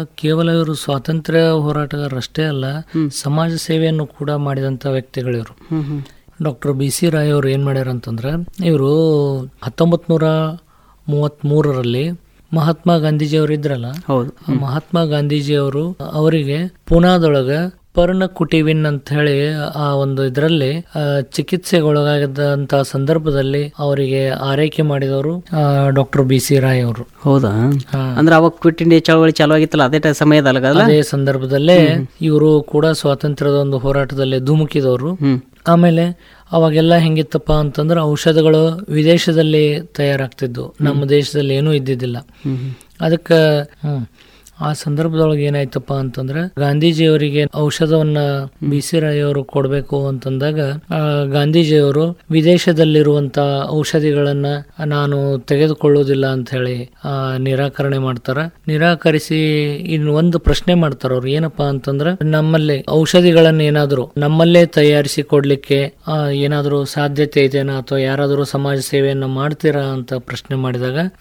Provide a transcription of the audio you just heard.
ಕೇವಲ ಇವರು ಸ್ವಾತಂತ್ರ್ಯ ಹೋರಾಟಗಾರರಷ್ಟೇ ಅಲ್ಲ ಸಮಾಜ ಸೇವೆಯನ್ನು ಕೂಡ ಮಾಡಿದಂತ ವ್ಯಕ್ತಿಗಳು ಇವರು ಹ್ಮ್ ಹ್ಮ್ ಡಾಕ್ಟರ್ ಬಿ ಸಿ ರಾಯ್ ಅವರು ಏನ್ ಮಾಡ್ಯಾರ ಅಂತಂದ್ರೆ ಇವರು ಹತ್ತೊಂಬತ್ ನೂರ ಮೂವತ್ತ್ ಮೂರರಲ್ಲಿ ಮಹಾತ್ಮ ಗಾಂಧೀಜಿ ಅವರು ಇದ್ರಲ್ಲ ಹೌದು ಆ ಮಹಾತ್ಮ ಗಾಂಧೀಜಿ ಅವರು ಅವರಿಗೆ ಪುನಾದೊಳಗ ಪರ್ಣ ಕುಟಿವಿನ್ ಅಂತ ಹೇಳಿ ಆ ಒಂದು ಇದರಲ್ಲಿ ಚಿಕಿತ್ಸೆಗೊಳಗಾದಂತಹ ಸಂದರ್ಭದಲ್ಲಿ ಅವರಿಗೆ ಆರೈಕೆ ಮಾಡಿದವರು ಡಾಕ್ಟರ್ ಬಿ ಸಿ ರಾಯ್ ಅವರು ಹೌದಾ ಹಾ. ಅಂದ್ರೆ ಅವಾಗ ಕ್ವಿಟ್ ಇಂಡಿಯಾ ಚಳವಳಿ ಚಾಲು ಆಗಿತ್ತಲ್ಲ ಅದೇ ಟೈ- ಸಮಯದಲ್ಗಲ್ಲ ಅದೇ ಸಂದರ್ಭದಲ್ಲೇ ಇವರು ಕೂಡ ಸ್ವಾತಂತ್ರ್ಯದ ಒಂದು ಹೋರಾಟದಲ್ಲಿ ಧುಮುಕಿದವರು ಹ್ಮ್ ಆಮೇಲೆ ಅವಾಗೆಲ್ಲ ಹೆಂಗಿತ್ತಪ್ಪ ಅಂತಂದ್ರೆ ಔಷಧಗಳು ವಿದೇಶದಲ್ಲಿ ತಯಾರಾಗ್ತಿದ್ವು ನಮ್ಮ ದೇಶದಲ್ಲಿ ಏನೂ ಇದ್ದಿದ್ದಿಲ್ಲ ಹ್ಮ್ ಹ್ಮ್. ಅದಕ್ಕೆ ಹ್ಮ್ ಆ ಸಂದರ್ಭದೊಳಗೆ ಏನಾಯ್ತಪ್ಪ ಅಂತಂದ್ರೆ ಗಾಂಧೀಜಿಯವರಿಗೆ ಔಷಧವನ್ನ ಬಿ ಸಿ ರಾಯ್ ಅವರು ಕೊಡ್ಬೇಕು ಅಂತಂದಾಗ ಆ, ಗಾಂಧೀಜಿಯವರು ವಿದೇಶದಲ್ಲಿರುವಂತ ಔಷಧಿಗಳನ್ನ ನಾನು ತೆಗೆದುಕೊಳ್ಳುವುದಿಲ್ಲ ಅಂತ ಹೇಳಿ ಆ, ನಿರಾಕರಣೆ ಮಾಡ್ತಾರ ನಿರಾಕರಿಸಿ ಇನ್ನು ಒಂದು ಪ್ರಶ್ನೆ ಮಾಡ್ತಾರ ಅವ್ರು ಏನಪ್ಪಾ ಅಂತಂದ್ರೆ ನಮ್ಮಲ್ಲಿ ಔಷಧಿಗಳನ್ನ ಏನಾದ್ರು ನಮ್ಮಲ್ಲೇ ತಯಾರಿಸಿ ಕೊಡ್ಲಿಕ್ಕೆ ಆ, ಏನಾದ್ರು ಸಾಧ್ಯತೆ ಇದೆನಾ ಅಥವಾ ಯಾರಾದರೂ ಸಮಾಜ ಸೇವೆಯನ್ನ ಮಾಡ್ತೀರಾ ಅಂತ ಪ್ರಶ್ನೆ ಮಾಡಿದಾಗ